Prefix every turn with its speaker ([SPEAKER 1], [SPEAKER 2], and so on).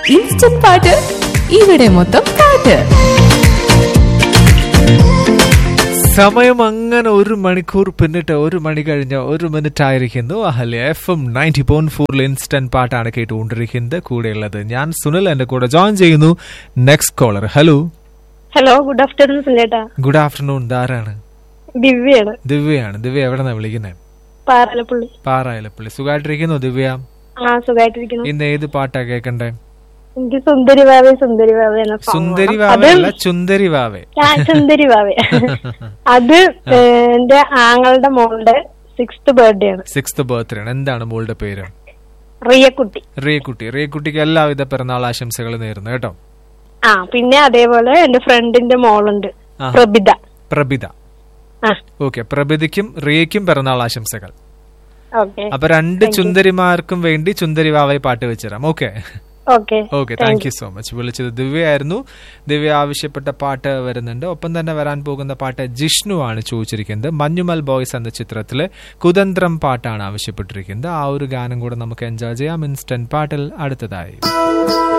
[SPEAKER 1] Instant പാട്ട് ഇവിടെ മൊത്തം പാട്ട്
[SPEAKER 2] സമയം അങ്ങനെ ഒരു മണിക്കൂർ പിന്നിട്ട് ഒരു മണി കഴിഞ്ഞ ഒരു മിനിറ്റ് ആയിരിക്കുന്നു അഹല്യ എഫ് എം നയൻറ്റി പോയിന്റ് ഫോറിൽ ഇൻസ്റ്റന്റ് പാട്ടാണ് കേട്ടുകൊണ്ടിരിക്കുന്നത് കൂടെയുള്ളത് ഞാൻ സുനിൽ എന്റെ കൂടെ ജോയിൻ ചെയ്യുന്നു next caller hello
[SPEAKER 3] hello good afternoon സുനിലേട്ടാ
[SPEAKER 2] ഗുഡ് ആഫ്റ്റർനൂൺ ധാരാണ്
[SPEAKER 3] ദിവ്യയാണ്
[SPEAKER 2] ദിവ്യയാണ് ദിവ്യ എവിടെന്നാ വിളിക്കുന്നത്
[SPEAKER 3] പാറലപ്പള്ളി
[SPEAKER 2] പാറായലപ്പള്ളി സുഖമായിട്ടിരിക്കുന്നു ദിവ്യ
[SPEAKER 3] ആ സുഖമായിട്ടിരിക്കുന്നു
[SPEAKER 2] ഇന്ന് ഏത് പാട്ടാ കേൾക്കണ്ടേ
[SPEAKER 3] എനിക്ക് സുന്ദരി വാവേ സുന്ദരി വാവേ എന്ന song
[SPEAKER 2] സുന്ദരി
[SPEAKER 3] വേണം.
[SPEAKER 2] വാവേ
[SPEAKER 3] അത്
[SPEAKER 2] അല്ല ചുന്ദരി വാവേ
[SPEAKER 3] ആ, സുന്ദരി വാവേ അത് ഏ, എന്റെ ആങ്ങളുടെ മോളുടെ സിക്സ്ത് ബർത്ത്ഡേ ആണ്
[SPEAKER 2] സിക്സ്ത് ബർത്ത്ഡേ ആണ് എന്താണ് മോളുടെ പേര്
[SPEAKER 3] റിയക്കുട്ടി
[SPEAKER 2] റിയക്കുട്ടി റിയക്കുട്ടിക്ക് എല്ലാവിധ പിറന്നാൾ ആശംസകളും നേരുന്നു കേട്ടോ
[SPEAKER 3] ആ പിന്നെ അതേപോലെ എന്റെ ഫ്രണ്ടിന്റെ മോളുണ്ട്
[SPEAKER 2] ആ.
[SPEAKER 3] പ്രഭിത
[SPEAKER 2] പ്രഭിത
[SPEAKER 3] ആ
[SPEAKER 2] ഓക്കെ പ്രഭിതയ്ക്കും റിയയ്ക്കും പിറന്നാൾ ആശംസകൾ
[SPEAKER 3] ഓക്കെ
[SPEAKER 2] അപ്പൊ രണ്ട് ചുന്ദരിമാർക്കും വേണ്ടി ചുന്ദരി വാവയെ പാട്ട് വെച്ചുതരാം okay
[SPEAKER 3] okay
[SPEAKER 2] okay thank you so much വിളിച്ചത് ദിവ്യയായിരുന്നു ദിവ്യ ആവശ്യപ്പെട്ട പാട്ട് വരുന്നുണ്ട് ഒപ്പം തന്നെ വരാൻ പോകുന്ന പാട്ട് ജിഷ്ണു ആണ് ചോദിച്ചിരിക്കുന്നത് മഞ്ഞുമൽ ബോയ്സ് എന്ന ചിത്രത്തിലെ കുതന്ത്രം പാട്ടാണ് ആവശ്യപ്പെട്ടിരിക്കുന്നത് ആ ഒരു ഗാനം കൂടെ നമുക്ക് എൻജോയ് ചെയ്യാം ഇൻസ്റ്റന്റ് പാട്ടിൽ അടുത്തതായി